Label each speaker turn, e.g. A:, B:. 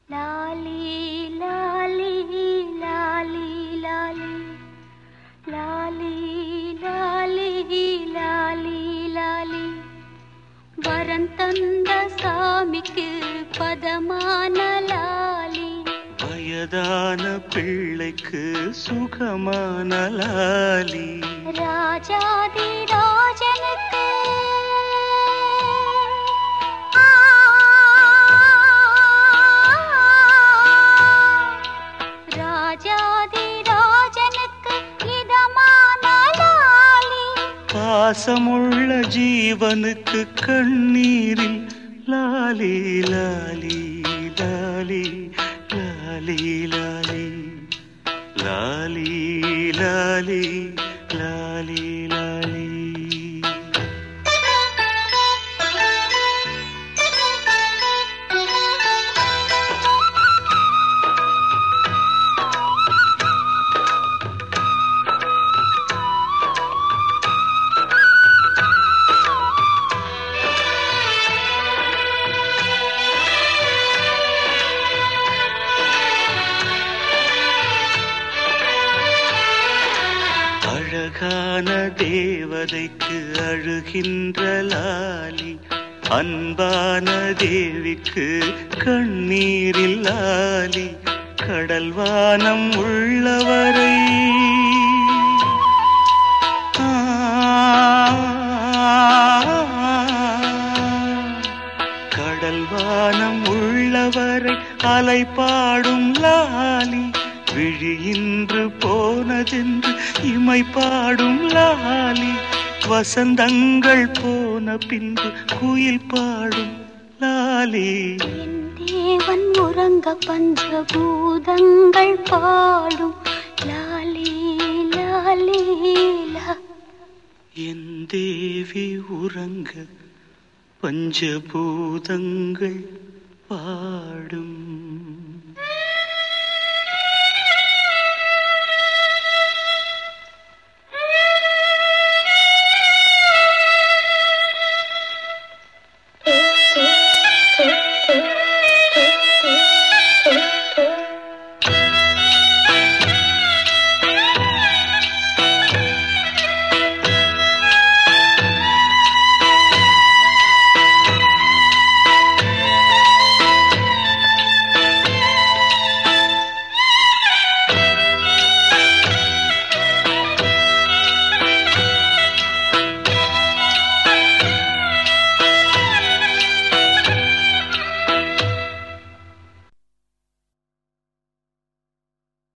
A: லாலி லாலி லாலி லாலி லாலி லாலி லாலி லாலி வரம் தந்த சாமிக்கு பதமான லாலி
B: வயதான பிள்ளைக்கு சுகமான லாலி
A: ராஜாதி ராஜனுக்கு ராஜாதி ராஜனுக்கு இதமான லாலி
B: பாசமுள்ள ஜீவனுக்கு கண்ணீரில் லாலி லாலி லாலி லாலி லாலி லாலி லாலி லாலி லாலி அழகான தேவதைக்கு அழுகின்ற லாலி அன்பான தேவிக்கு கண்ணீரில் லாலி கடல் வானம் உள்ளவரை ஆ, கடல் வானம் உள்ளவரை அலை பாடும் லாலி விழியின்று போனதென்று இமை பாடும் லாலி வசந்தங்கள் போன பின்பு குயில் பாடும் லாலி
A: என் தேவன் உறங்க பஞ்சபூதங்கள் பாடும் லாலி லாலி லா
B: என் தேவி உறங்க பஞ்சபூதங்கள் பாடும்